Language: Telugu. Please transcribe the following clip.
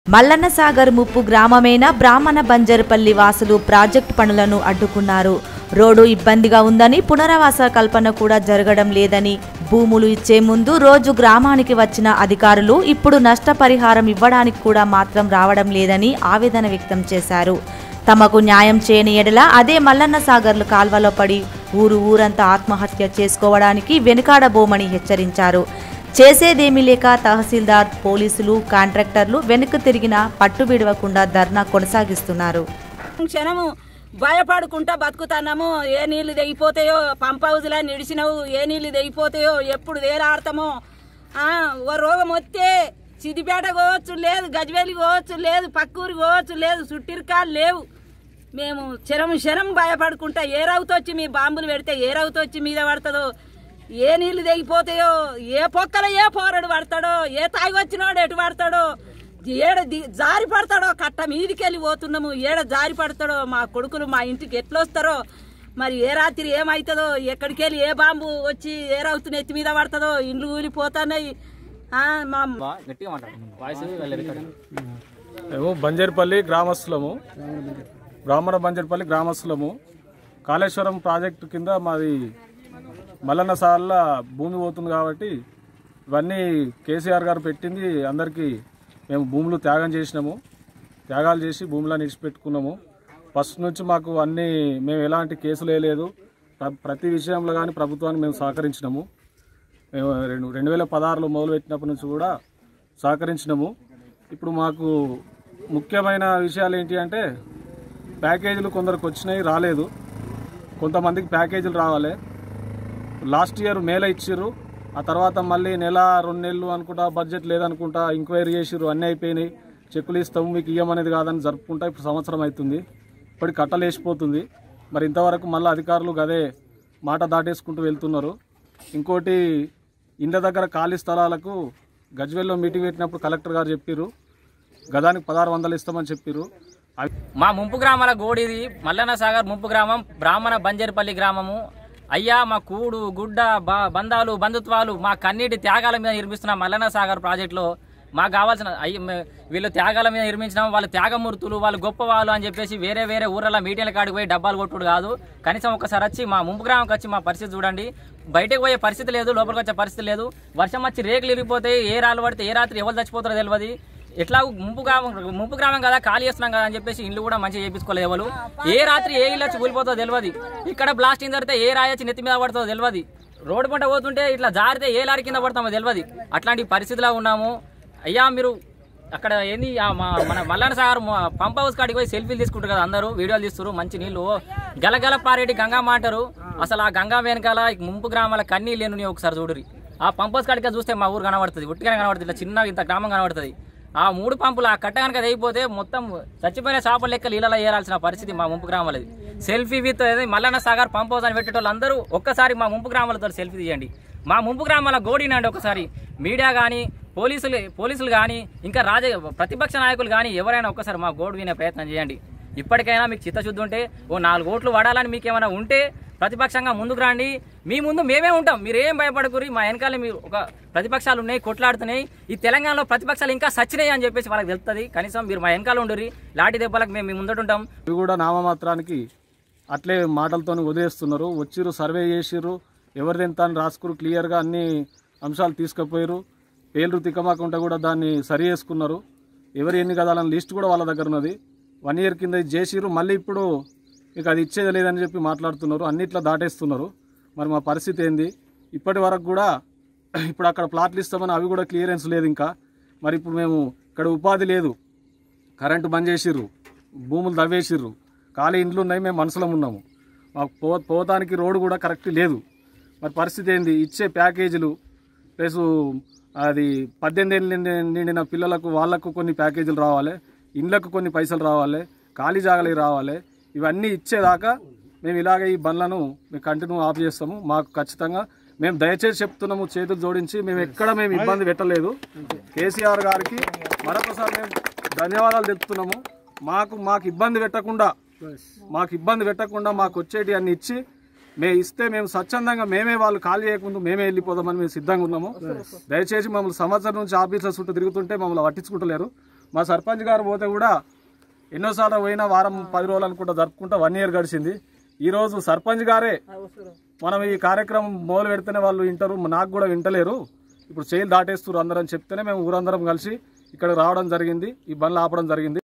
మల్లన్న సాగర్ ముప్పు గ్రామమైన బ్రాహ్మణ బంజరుపల్లి వాసులు ప్రాజెక్టు పనులను అడ్డుకున్నారు రోడ్డు ఇబ్బందిగా ఉందని పునరావాస కల్పన కూడా జరగడం లేదని భూములు ఇచ్చే ముందు రోజు గ్రామానికి వచ్చిన అధికారులు ఇప్పుడు నష్టపరిహారం ఇవ్వడానికి కూడా మాత్రం రావడం లేదని ఆవేదన వ్యక్తం చేశారు తమకు న్యాయం చేయని ఎడల అదే మల్లన్న సాగర్లు కాల్వలో పడి ఊరు ఊరంతా ఆత్మహత్య చేసుకోవడానికి వెనుకాడబోమని హెచ్చరించారు చేసేదేమీ లేక తహసీల్దార్ పోలీసులు కాంట్రాక్టర్లు వెనుక తిరిగిన పట్టు విడవకుండా ధర్నా కొనసాగిస్తున్నారు క్షణము భయపడుకుంటా బతుకుతున్నాము ఏ నీళ్లు తెగిపోతాయో పంప్ హౌస్లా నిడిచినవు ఏ నీళ్లు తెగిపోతాయో ఎప్పుడు వేలాడతామో ఆ, ఓ రోగం వస్తే సిద్దిపేట పోవచ్చు లేదు గజ్వేలి పోవచ్చు లేదు పక్కూరు పోవచ్చు లేదు సుట్టిరికాలు లేవు మేము శరం శరం భయపడుకుంటా ఏ రౌతొచ్చి మీ బాంబులు పెడితే ఏ రౌతొచ్చి మీద పడుతుందో ఏ నీళ్లు తెగిపోతాయో ఏ పొక్కల ఏ పోరడు పడతాడో ఏ తాగి వచ్చినోడు ఎటు పడతాడో ఏడ ది- జారి పడతాడో కట్ట మీదికి వెళ్ళి పోతున్నాము ఏడ జారి పడతాడో మా కొడుకులు మా ఇంటికి ఎట్లా వస్తారో మరి ఏ రాత్రి ఏమవుతుందో ఎక్కడికి వెళ్ళి ఏ బాంబు వచ్చి ఏ రౌతుని ఎత్తి మీద పడుతుందో ఇండ్లు కూలిపోతున్నాయి ఆ, మా గట్టిగా మాట్లాడు వాయిస్ వెళ్ళదు ఇక్కడ మేము బంజర్పల్లి గ్రామస్తులము బ్రాహ్మణ బంజర్పల్లి గ్రామస్తులము కాళేశ్వరం ప్రాజెక్టు కింద మాది మల్లన్న సార్ల భూమి పోతుంది కాబట్టి ఇవన్నీ కేసీఆర్ గారు పెట్టింది అందరికీ మేము భూములు త్యాగం చేసినాము త్యాగాలు చేసి భూములను ఇడిచిపెట్టుకున్నాము ఫస్ట్ నుంచి మాకు అన్ని మేము ఎలాంటి కేసులు వేయలేదు ప్ర- ప్రతి విషయంలో కానీ ప్రభుత్వానికి మేము సహకరించినాము మేము రెండు రెండు వేల పదహారులో మొదలుపెట్టినప్పటి నుంచి కూడా సహకరించినాము ఇప్పుడు మాకు ముఖ్యమైన విషయాలు ఏంటి అంటే ప్యాకేజీలు కొందరికి వచ్చినాయి రాలేదు కొంతమందికి ప్యాకేజీలు రావాలి లాస్ట్ ఇయర్ మేలో ఇచ్చిర్రు ఆ తర్వాత మళ్ళీ నెల రెండు నెలలు అనుకుంటా బడ్జెట్ లేదనుకుంటా ఎంక్వైరీ చేసిర్రు అన్నీ అయిపోయినాయి చెక్కులు ఇస్తాము మీకు ఇయ్యమనేది కాదని జరుపుకుంటా ఇప్పుడు సంవత్సరం అవుతుంది ఇప్పటికి కట్టలు వేసిపోతుంది మరి ఇంతవరకు మళ్ళీ అధికారులు గదే మాట దాటేసుకుంటూ వెళ్తున్నారు ఇంకోటి ఇండ్ల దగ్గర ఖాళీ స్థలాలకు గజ్వేల్లో మీటింగ్ పెట్టినప్పుడు కలెక్టర్ గారు చెప్పిర్రు గదానికి పదహారు వందలు ఇస్తామని చెప్పిర్రు అవి మా ముంపు గ్రామాల గోడిది మల్లన్న సాగర్ ముంపు గ్రామం బ్రాహ్మణ బంజర్పల్లి గ్రామము అయ్యా మా కూడు గుడ్డ బ- బంధాలు బంధుత్వాలు మా కన్నీటి త్యాగాల మీద నిర్మిస్తున్న మల్లన్న సాగర్ ప్రాజెక్టులో మాకు కావాల్సిన అయ్యి మే- వీళ్ళు త్యాగాల మీద నిర్మించడం వాళ్ళు త్యాగమూర్తులు వాళ్ళు గొప్ప వాళ్ళు అని చెప్పేసి వేరే వేరే ఊర్ల మీటింగ్ల కాడికి పోయి డబ్బాలు కొట్టుడు కాదు కనీసం ఒకసారి వచ్చి మా ముంపు గ్రామంకి వచ్చి మా పరిస్థితి చూడండి బయటకు పోయే పరిస్థితి లేదు లోపలికి వచ్చే పరిస్థితి లేదు వర్షం వచ్చి రేకులు ఇరిగిపోతాయి ఏ రాళ్ళు పడితే ఏ రాత్రి ఎవరు చచ్చిపోతారో తెలియదు ఎట్లా ముంపు గ్రామం ముంపు గ్రామం కదా ఖాళీ చేస్తున్నాం కదా అని చెప్పేసి ఇల్లు కూడా మంచిగా చేపించుకోలేదు ఎవరు ఏ రాత్రి ఏ ఇల్లు వచ్చి కూలిపోతుందో తెలియదు ఇక్కడ బ్లాస్టింగ్ జరిగితే ఏ రాయి వచ్చి నెత్తి మీద పడుతుందో తెలియదు రోడ్డు పంట పోతుంటే ఇట్లా జారితే ఏ లారీ కింద పడతామో తెలియదు అట్లాంటి పరిస్థితిలో ఉన్నాము అయ్యా మీరు అక్కడ ఏంది ఆ మా మన మల్లన్న సాగర్ మా- పంప్ హౌస్ కాడికి పోయి సెల్ఫీలు తీసుకుంటారు కదా అందరూ వీడియోలు తీస్తారు మంచి నీళ్లు గలగల పారేటి గంగమ్మ అంటారు అసలు ఆ గంగా వెనకాల ఈ ముంపు గ్రామాల కన్నీళ్ళు లేను ఒకసారి చూడురి ఆ పంప్ హౌస్ కాడికి చూస్తే మా ఊరు కనబడుతుంది ఉట్టిగానే కనబడుతుంది ఇట్లా చిన్న ఇంత గ్రామం కనబడుతుంది ఆ మూడు పంపులు ఆ కట్ట కనుక తెగిపోతే మొత్తం చచ్చిపోయిన చేపల లెక్క నీళ్ళలో ఏరాల్సిన పరిస్థితి మా ముంపు గ్రామాలది సెల్ఫీ విత్ అదే మల్లన్న సాగర్ పంప్ హౌస్ అని పెట్టేటోళ్ళు అందరూ ఒక్కసారి మా ముంపు గ్రామాలతో సెల్ఫీ తీయండి మా ముంపు గ్రామాల గోడినండి ఒకసారి మీడియా కానీ పోలీసులు పోలీసులు కానీ ఇంకా రాజ ప్రతిపక్ష నాయకులు కానీ ఎవరైనా ఒక్కసారి మా గోడు వినే ప్రయత్నం చేయండి ఇప్పటికైనా మీకు చిత్తశుద్ధి ఉంటే ఓ నాలుగు ఓట్లు వాడాలని మీకు ఏమైనా ఉంటే ప్రతిపక్షంగా ముందుకు రండి మీ ముందు మేమే ఉంటాం మీరు ఏం భయపడకూరి మా వెనకాల మీరు ఒక ప్రతిపక్షాలు ఉన్నాయి కొట్లాడుతున్నాయి ఈ తెలంగాణలో ప్రతిపక్షాలు ఇంకా సచ్చినాయి అని చెప్పేసి వాళ్ళకి తెలుస్తుంది కనీసం మీరు మా వెనకాల ఉండరు లాఠీ దెబ్బలకు మేము మీ ముందట ఉంటాం ఇవి కూడా నామమాత్రానికి అట్లే మాటలతో వదిలేస్తున్నారు వచ్చిర్రు సర్వే చేసిర్రు ఎవరిది ఎంత అని రాసుకురు క్లియర్గా అన్ని అంశాలు తీసుకుపోయారు పేర్లు తిక్కమాకుండా కూడా దాన్ని సరి చేసుకున్నారు ఎవరు ఎన్ని కదాలని లిస్ట్ కూడా వాళ్ళ దగ్గర ఉన్నది వన్ ఇయర్ కింద ఇది చేసిర్రు మళ్ళీ ఇప్పుడు మీకు అది ఇచ్చేది లేదని చెప్పి మాట్లాడుతున్నారు అన్నిట్లా దాటేస్తున్నారు మరి మా పరిస్థితి ఏంది ఇప్పటి వరకు కూడా ఇప్పుడు అక్కడ ప్లాట్లు ఇస్తామని అవి కూడా క్లియరెన్స్ లేదు ఇంకా మరి ఇప్పుడు మేము ఇక్కడ ఉపాధి లేదు కరెంటు బంద్ చేసిర్రు భూములు తవ్వేసిర్రు ఖాళీ ఇండ్లు ఉన్నాయి మేము మనసులో ఉన్నాము మాకు పో పోతానికి రోడ్డు కూడా కరెక్ట్ లేదు మరి పరిస్థితి ఏంది ఇచ్చే ప్యాకేజీలు ప్లస్ అది పద్దెనిమిది ఏళ్ళు నిండి- నిండిన పిల్లలకు వాళ్ళకు కొన్ని ప్యాకేజీలు రావాలి ఇండ్లకు కొన్ని పైసలు రావాలి ఖాళీ జాగాలకి రావాలి ఇవన్నీ ఇచ్చేదాకా మేము ఇలాగే ఈ బండ్లను మేము కంటిన్యూ ఆఫ్ చేస్తాము మాకు ఖచ్చితంగా మేము దయచేసి చెప్తున్నాము చేతులు జోడించి మేము ఎక్కడ మేము ఇబ్బంది పెట్టలేదు కేసీఆర్ గారికి మరొకసారి మేము ధన్యవాదాలు తెలుపుతున్నాము మాకు మాకు ఇబ్బంది పెట్టకుండా మాకు ఇబ్బంది పెట్టకుండా మాకు వచ్చేటి అన్ని ఇచ్చి మే ఇస్తే మేము స్వచ్ఛందంగా మేమే వాళ్ళు ఖాళీ చేయకుండా మేమే వెళ్ళిపోదామని మేము సిద్ధంగా ఉన్నాము దయచేసి మమ్మల్ని సంవత్సరం నుంచి ఆఫీసుల చుట్టూ తిరుగుతుంటే మమ్మల్ని పట్టించుకుంటలేరు మా సర్పంచ్ గారు పోతే కూడా ఎన్నోసార్లు పోయినా వారం పది రోజులు అనుకుంటా జరుపుకుంటా వన్ ఇయర్ గడిచింది ఈరోజు సర్పంచ్ గారే మనం ఈ కార్యక్రమం మొదలు పెడితేనే వాళ్ళు వింటారు నాకు కూడా వింటలేరు ఇప్పుడు చేలు దాటేస్తారు అందరం చెప్తేనే మేము ఊరందరం కలిసి ఇక్కడ రావడం జరిగింది ఈ బండ్లు ఆపడం జరిగింది